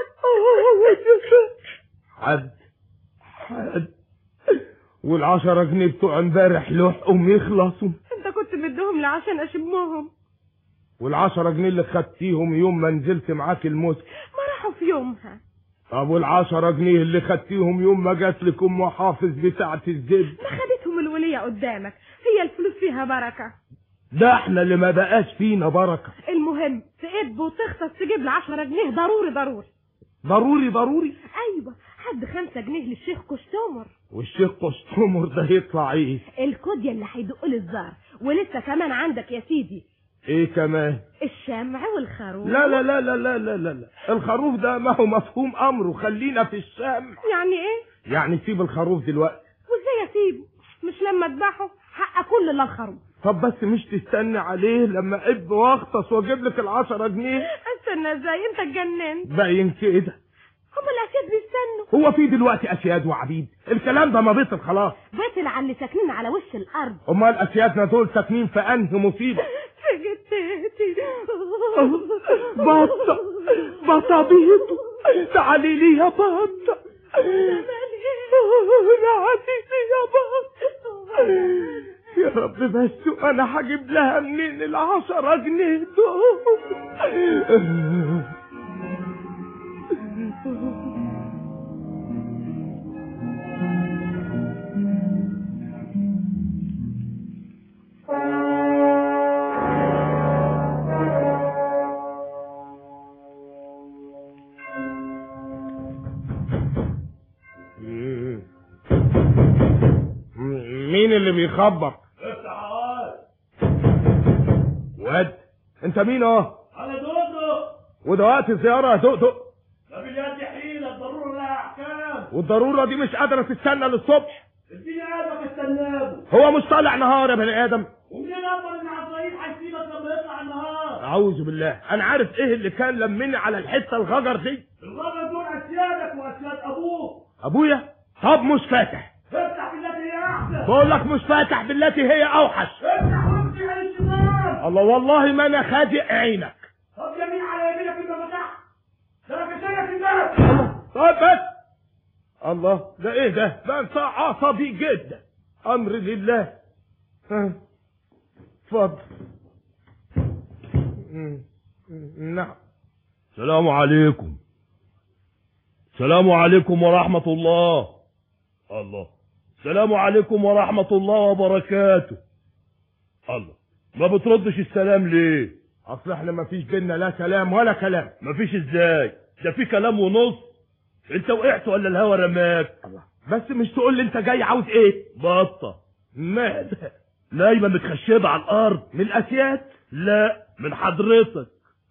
حد حد والعشرة جنيه بتوع امبارح لحقهم يخلصوا انت كنت مديهم لي عشان اشمهم والعشرة جنيه اللي خدتيهم يوم ما نزلت معاك الموت ما راحوا في يومها طب والعشرة جنيه اللي خدتيهم يوم ما جات لك ام حافظ بتاعة الزبد ما خدتهم الولية قدامك هي الفلوس فيها بركة ده احنا اللي ما بقاش فينا بركة المهم تقب وتختص تجيب لي 10 جنيه ضروري ضروري ضروري ضروري ايوه حد خمسة جنيه للشيخ كشتومر والشيخ قسطمر ده يطلع ايه الكوديا اللي هيدق لي الزهر ولسه كمان عندك يا سيدي ايه كمان الشمع والخروف لا لا لا لا لا لا لا, لا. الخروف ده ما هو مفهوم امره خلينا في الشمع يعني ايه يعني سيب الخروف دلوقتي وازاي اسيبه مش لما اذبحه حق كل اللي الخروف طب بس مش تستني عليه لما اب واغطس واجيب لك العشرة جنيه استنى ازاي انت اتجننت باين كده هما الاسياد بيستنوا هو في دلوقتي اسياد وعبيد الكلام ده ما بطل خلاص بطل على اللي ساكنين على وش الارض امال اسيادنا دول ساكنين في انهي مصيبه في جتتي بطة بطة بيض تعالي لي يا بطة تعالي لي يا بطة يا رب بس انا هجيب لها منين العشرة جنيه دول مين اللي بيخبط واد انت مين اه انا دودو وده وقت الزيارة يا دقدق ده باليد حيلة ضروري لها احكام والضروره دي مش قادره تستنى للصبح البني ادم استناه هو مش طالع نهار يا بني ادم ومنين اضمن ان عزرائيل هيسيبك لما يطلع النهار اعوذ بالله انا عارف ايه اللي كان لمني على الحته الغجر دي الراجل دول اسيادك واسياد ابوك ابويا طب مش فاتح افتح بالتي هي احسن بقول لك مش فاتح بالتي هي اوحش افتح وامشي على الشمال الله والله ما انا خادق عينك طب يمين على يمينك انت فتحت ده انا كسرك الباب طيب بس الله ده ايه ده ده انت عصبي جدا امر لله ها. اتفضل مم. مم. نعم السلام عليكم السلام عليكم ورحمة الله الله السلام عليكم ورحمة الله وبركاته الله ما بتردش السلام ليه اصل احنا ما فيش بينا لا كلام ولا كلام مفيش ازاي ده في كلام ونص انت وقعت ولا الهوا رماك بس مش تقول لي انت جاي عاوز ايه بطة مال نايمة متخشبة على الارض من الاسياد لا من حضرتك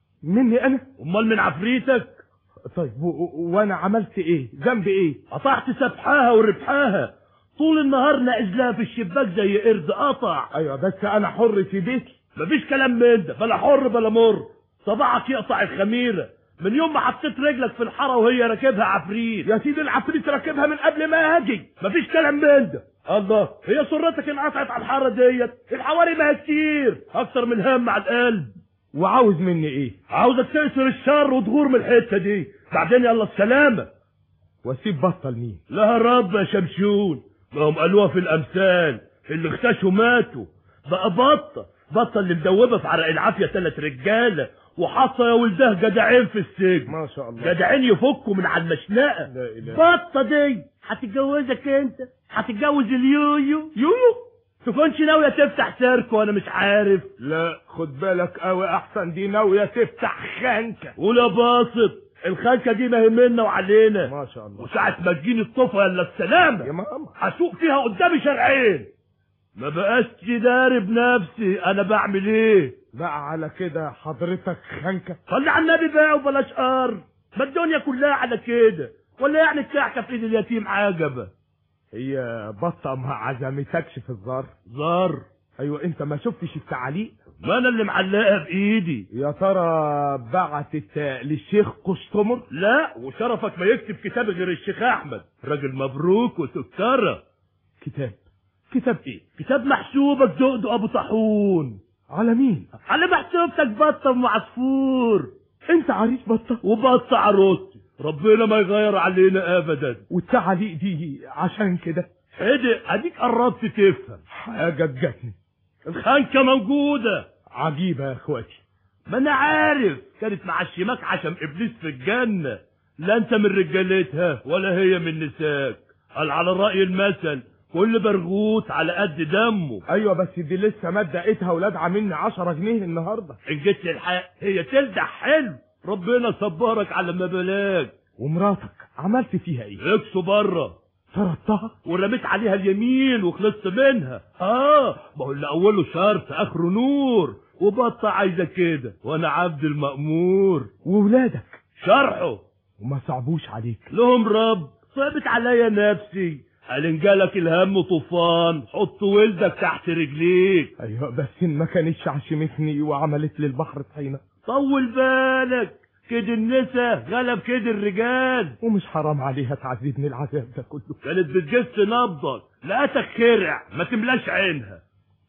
مني انا امال من عفريتك طيب و- و- وانا عملت ايه ذنبي ايه قطعت سفحاها وربحاها طول النهار ناقز لها في الشباك زي قرد قطع ايوه بس انا حر في بيتي مفيش كلام من ده بلا حر بلا مر صباعك يقطع الخميره من يوم ما حطيت رجلك في الحاره وهي راكبها عفريت يا سيدي العفريت راكبها من قبل ما اجي مفيش كلام من ده الله هي سرتك انقطعت على الحاره ديت الحواري ما هي كتير اكتر من هم على القلب وعاوز مني ايه عاوزك تأسر الشر وتغور من الحته دي بعدين يلا السلامه واسيب بطل مين لها رب يا شمشون ما هم قالوها في الامثال اللي اختشوا ماتوا بقى بطه بطه اللي مدوبه في عرق العافيه ثلاث رجاله وحاطه يا ولدها جدعين في السجن ما شاء الله جدعين يفكوا من على المشنقه لا إله. بطه دي هتتجوزك انت هتتجوز اليويو يويو تكونش ناويه تفتح سيرك وانا مش عارف لا خد بالك قوي احسن دي ناويه تفتح خانكه ولا باسط الخانكه دي ما هي منا وعلينا ما شاء الله وساعة ما تجيني الطفة الا السلامة يا ماما هسوق فيها قدامي شرعين ما بقاش داري بنفسي انا بعمل ايه بقى على كده حضرتك خانكه صلي على النبي بقى وبلاش قر ما الدنيا كلها على كده ولا يعني الكعكة في ايد اليتيم عجبة هي بطه ما عزمتكش في الزار زار ايوه انت ما شفتش التعليق ما انا اللي معلقها بايدي يا ترى بعتت للشيخ قشطمر لا وشرفك ما يكتب كتاب غير الشيخ احمد راجل مبروك وسكرة كتاب كتاب ايه كتاب محسوبك دقدق ابو طاحون على مين على محسوبتك بطة ام عصفور انت عريس بطه وبطة عروستي ربنا ما يغير علينا ابدا والتعليق دي عشان كده حدق اديك قربت تفهم حاجه جاتني الخانكة موجودة عجيبه يا اخواتي ما انا عارف كانت معشماك عشان ابليس في الجنة لا انت من رجالتها ولا هي من نساك قال على رأي المثل كل برغوت على قد دمه ايوه بس دي لسه ما ادقتها ولادعه مني 10 جنيه النهارده ان جيت للحق هي تلدح حلو ربنا صبرك على ما بلاك ومراتك عملت فيها ايه اكسوا بره طردتها ورميت عليها اليمين وخلصت منها اه ما هو اللي اوله شرط اخره نور وبطة عايزة كده وانا عبد المأمور وولادك شرحه وما صعبوش عليك لهم رب صعبت عليا نفسي قال ان جالك الهم طوفان حط ولدك تحت رجليك ايوه بس إن ما كانتش عشمتني وعملت لي البحر طحينه طول بالك كده النسا غلب كده الرجال ومش حرام عليها تعذبني العذاب ده كله كانت بتجس نبضك لقيتك خرع ما تملاش عينها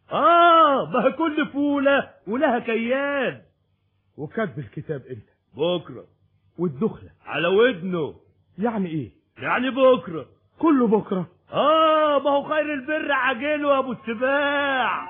اه ما هي كل فولة ولها كيان وكتب الكتاب امتى بكرة والدخله على ودنه يعني ايه يعني بكرة كله بكره اه ما هو خير البر عاجله يا ابو السباع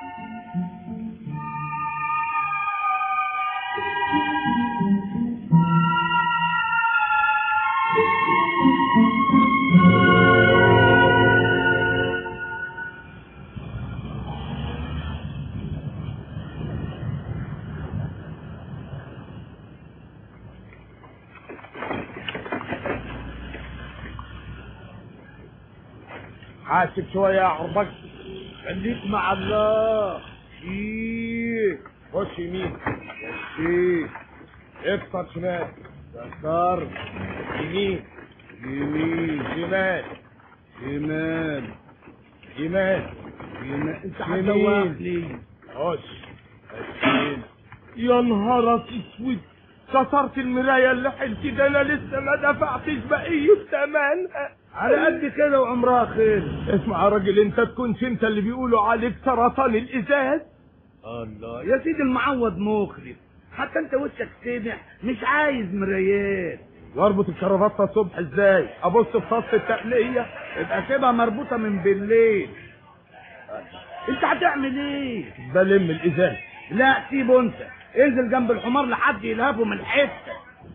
حاسب شويه يا عربك خليك مع الله شيك خش يمين شيك اكسر شمال يسار يمين يمين شمال شمال شمال شمال انت هتدوخني خش خش يا نهارك اسود كسرت المراية اللي حلتي ده انا لسه ما دفعتش بقية ثمنها على قد كده وعمرها خير اسمع يا راجل انت تكونش انت اللي بيقولوا عليك سرطان الازاز الله يا سيدي المعوض مخلص حتى انت وشك سامح مش عايز مرايات واربط الكرافته الصبح ازاي ابص في فص التقليه يبقى سيبها مربوطه من بالليل انت هتعمل ايه بلم الازاز لا سيبه انت انزل جنب الحمار لحد يلهبه من حته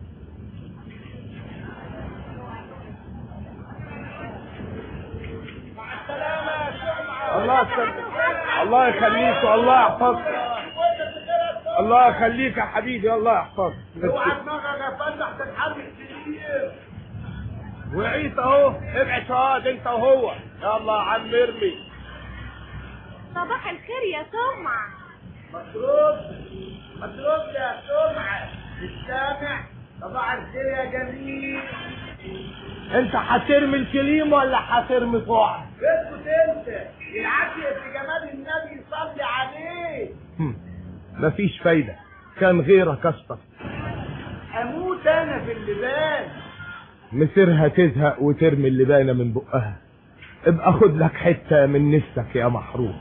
الله يسلمك الله يخليك والله يحفظك الله يخليك يا حبيبي الله يحفظك اوعى دماغك يا فندح تتحرك كتير وعيت اهو ابعد شهاد انت وهو يلا يا عم ارمي صباح الخير يا سمعة مطروب مطروب يا سمعة مش سامع صباح الخير يا جميل انت هترمي الكليم ولا هترمي فوعة اسكت انت العافية في جمال النبي صلي عليه مفيش فايدة كان غيرك اشطر اموت انا في اللبان مسيرها تزهق وترمي اللبانة من بقها ابقى خد لك حتة من نفسك يا محروم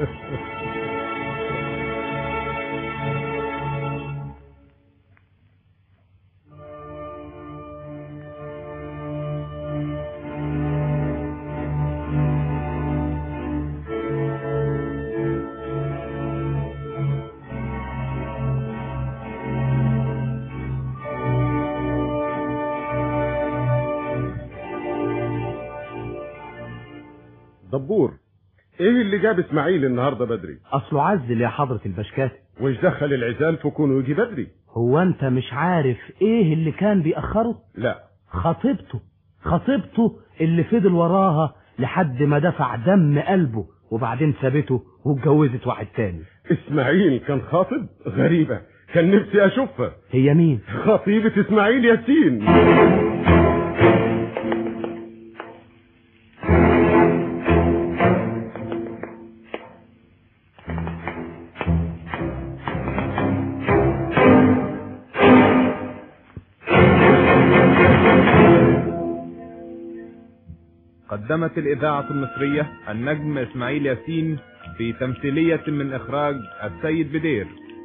دبور ايه اللي جاب اسماعيل النهارده بدري اصله عزل يا حضرة البشكاتي وش دخل العزال في كونه يجي بدري هو انت مش عارف ايه اللي كان بيأخره لا خطيبته خطيبته اللي فضل وراها لحد ما دفع دم قلبه وبعدين سابته واتجوزت واحد تاني اسماعيل كان خاطب غريبة كان نفسي اشوفها هي مين خطيبة اسماعيل ياسين قدمت الإذاعة المصرية النجم إسماعيل ياسين في تمثيلية من إخراج السيد بدير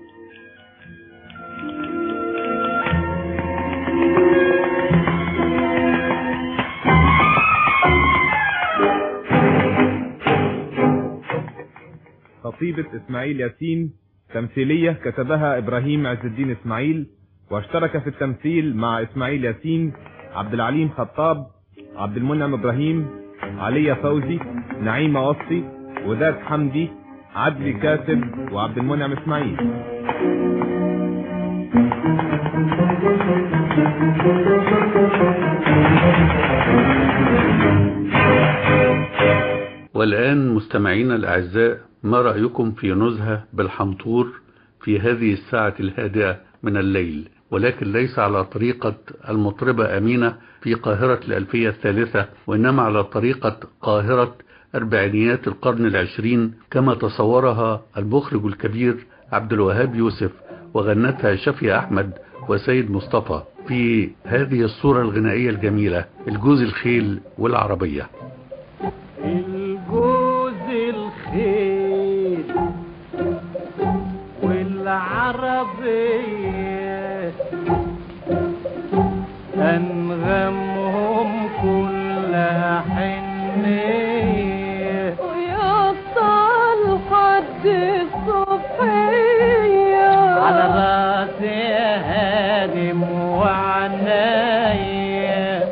خطيبة إسماعيل ياسين تمثيلية كتبها إبراهيم عز الدين إسماعيل واشترك في التمثيل مع إسماعيل ياسين عبد العليم خطاب عبد المنعم إبراهيم علي فوزي نعيمة وصي وذات حمدي عدلي كاتب وعبد المنعم إسماعيل والآن مستمعينا الأعزاء ما رأيكم في نزهة بالحنطور في هذه الساعة الهادئة من الليل ولكن ليس على طريقة المطربة أمينة في قاهرة الألفية الثالثة وإنما على طريقة قاهرة أربعينيات القرن العشرين كما تصورها المخرج الكبير عبد الوهاب يوسف وغنتها شفية أحمد وسيد مصطفى في هذه الصورة الغنائية الجميلة الجوز الخيل والعربية الجوز الخيل والعربية أنغمهم كلها حنية ويوصل حد الصبحية على راسي هادم وعناية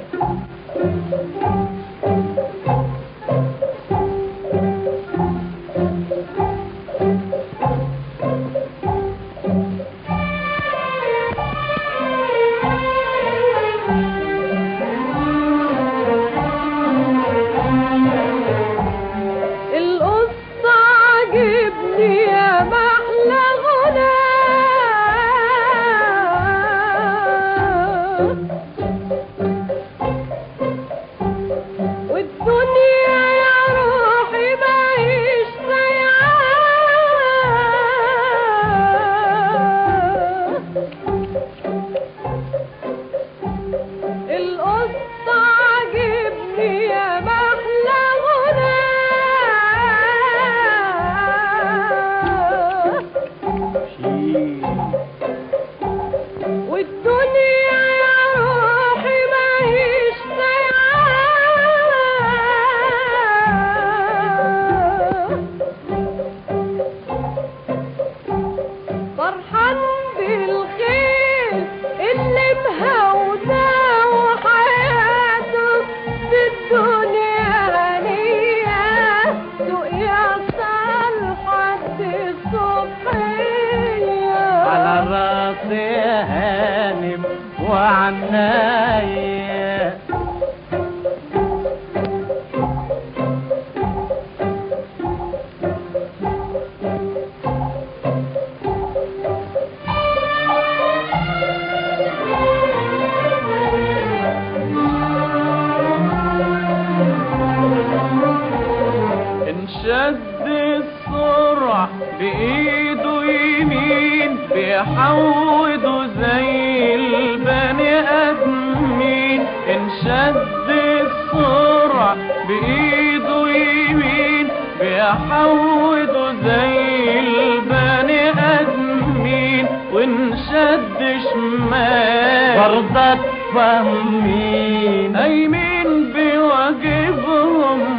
بيحودوا زي البني ادمين ان شد السرعة بايده يمين بيحودوا زي البني ادمين وان شد شمال برضك فاهمين ايمين بواجبهم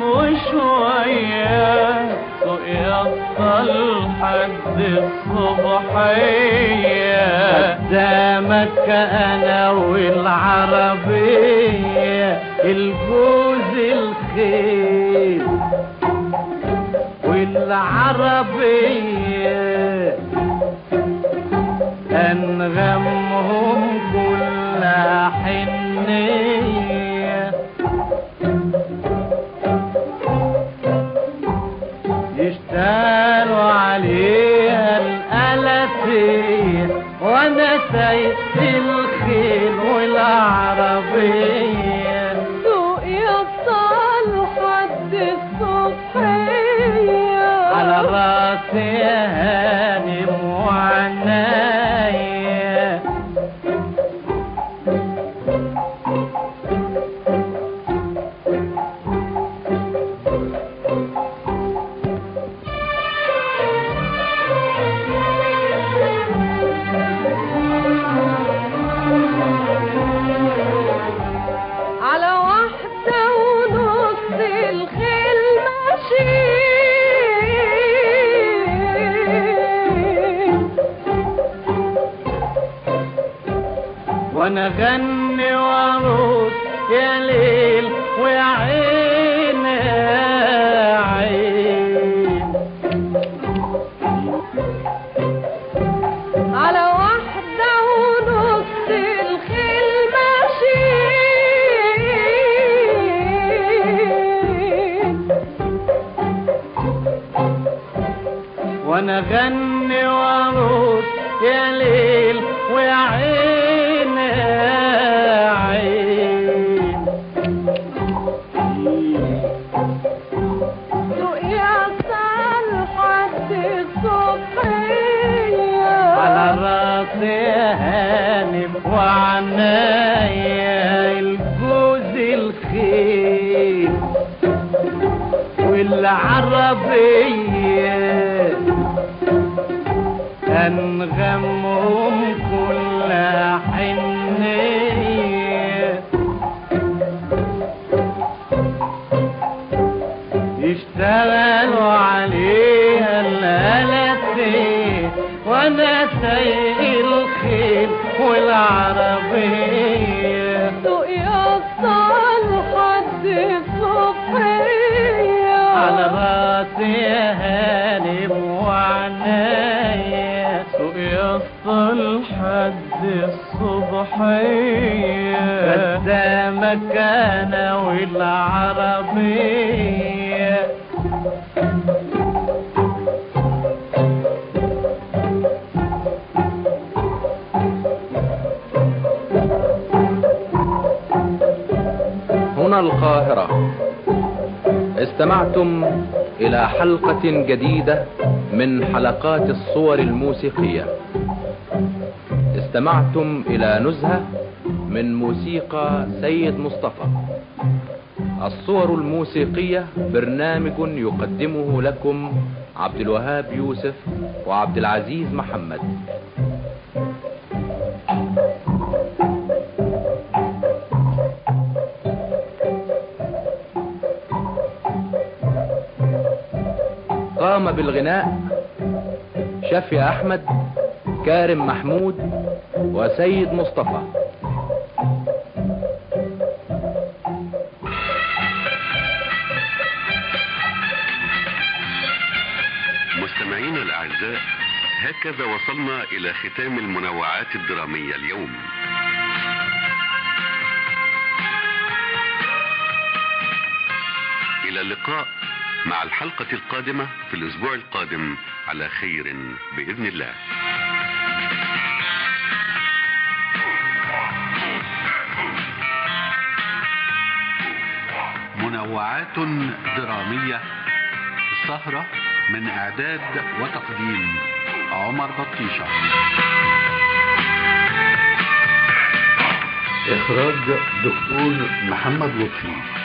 وشوية سوق يوصل حد الصبحية قدامك انا والعربية الجوز الخيل والعربية انغمهم كل حنية يشتغلوا عليها الآلاتية وانا سايق الخيل والعربية سوق يوصل حد الصبحية على راسي هانم وعناية على واحدة ونص الخيل ماشي وانا غني وارقص يا ليل ويا عين يا عين على واحدة ونص الخيل ماشي وانا غني وارقص يا ليل ويا عين يا عين سوق يوصل حد الصبحية على راسي هانم وعنايا الجوز الخيل والعربية أنغمهم كل حنية يشتغلوا عليها الآلاتين وانا سايق الخيل والعربية سوق يوصل حد الصبحية على راسي هانم وعناية سوق يوصل حد الصبحية قدامك انا والعربية هنا القاهرة استمعتم إلى حلقة جديدة من حلقات الصور الموسيقية استمعتم إلى نزهة من موسيقى سيد مصطفى الصور الموسيقية برنامج يقدمه لكم عبد الوهاب يوسف وعبد العزيز محمد قام بالغناء شفي أحمد كارم محمود وسيد مصطفى مستمعينا الأعزاء هكذا وصلنا إلى ختام المنوعات الدرامية اليوم إلى اللقاء مع الحلقة القادمة في الأسبوع القادم على خير بإذن الله منوعات درامية السهرة من إعداد وتقديم عمر بطيشة إخراج دكتور محمد لطفي